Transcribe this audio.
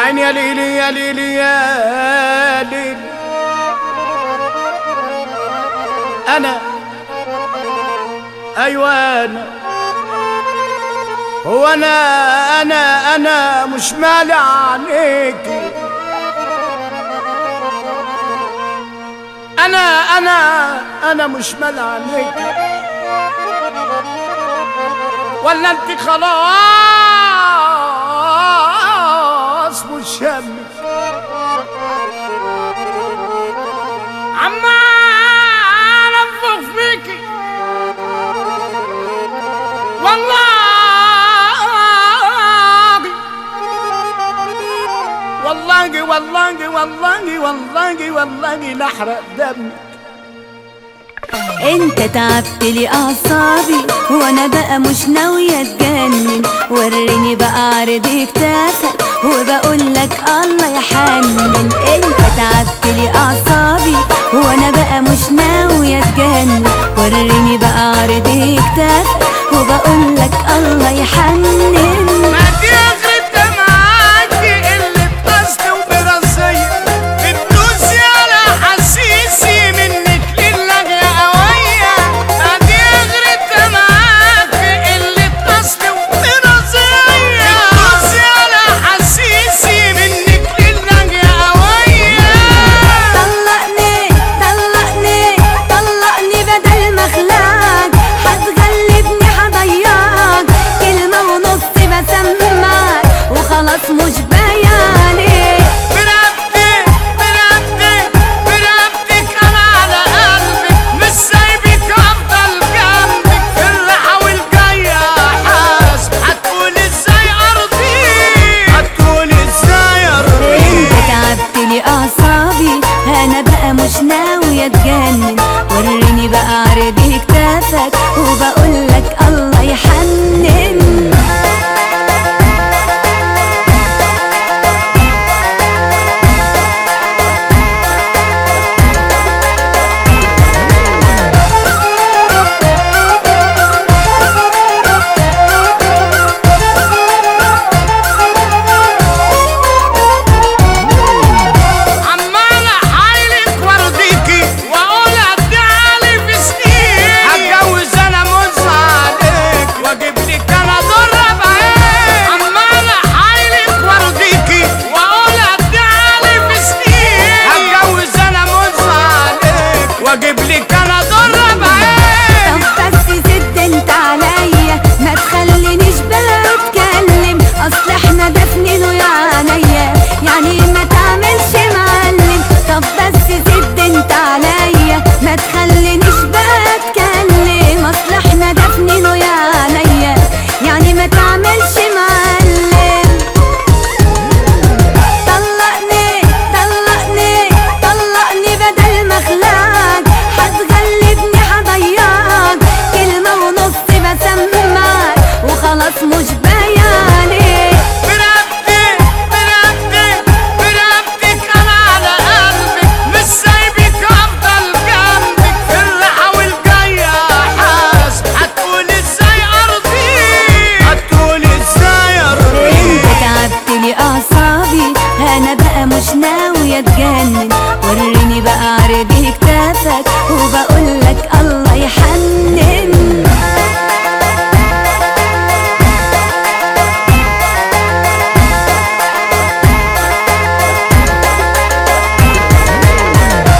عين يا ليلي يا ليلي يا ليلي انا ايوه انا هو انا انا انا مش مالي عليكي انا انا انا مش مالي عليكي ولا انت خلاص مش همك عمال انفخ فيكي والله والله والله والله والله والله نحرق دمك انت تعبت لي اعصابي وانا بقى مش ناوية اتجنن وريني بقى عرض كتافك وبقول لك الله يحنن انت تعبت لي اعصابي وانا بقى مش ناوية اتجنن وريني بقى عرض كتافك وبقول لك الله يحنن ما دي اخرت معاكي اللي بقصد وبراسية بتدوسي على حسيسي منك لله يا قوية ما دي اخرت معاكي اللي بقصد وبراسية بتدوسي على حسيسي منك لله يا قوية طلقني طلقني طلقني بدل ما اخلعك هتغلبني هضيعك كلمة ونص بسمعك وخلاص مش بياني برقبتي برقبتي برقبتك انا على قلبك مش سايبك افضل جنبك في الراحة والجاية حاسب هتقول ازاي ارضيك هتقول ازاي انت ارضيك تعبت لي اعصابي انا بقى مش ناوية اتجنن وريني بقى عرض كتافك وبقول لك الله يحنن عمال احايلك وارضيكي واقول ادعالي في سنين هتجوز انا مز عليك واجيب لك انا ضرة بعين عمال احايلك وارضيكي واقول ادعالي في سنين هتجوز انا مز عليك واجيب لك انا ضرة بعين طب بس سد انت عليا ما تخلينيش بقى اتكلم اصل احنا دفنينه يا عينيا يعني ما تعملش معلم طب بس سد انت عليا ما تخلينيش بقى اتكلم اصل احنا دفنينه يا عينيا يعني ما تعملش معلم طلقني طلقني طلقني بدل ما اخلعك هتغلبني هضيعك كلمة ونص بسمعك وخلاص مش بياني برقبتي برقبتي برقبتك انا على قلبك مش سايبك افضل جنبك في الراحة والجاية حاسب هتقول ازاي ارضيك هتقول ازاي انت ارضيك تعبت لي اعصابي انا بقى مش ناوية اتجنن وريني بقى عرض كتافك وبقول لك الله يحنن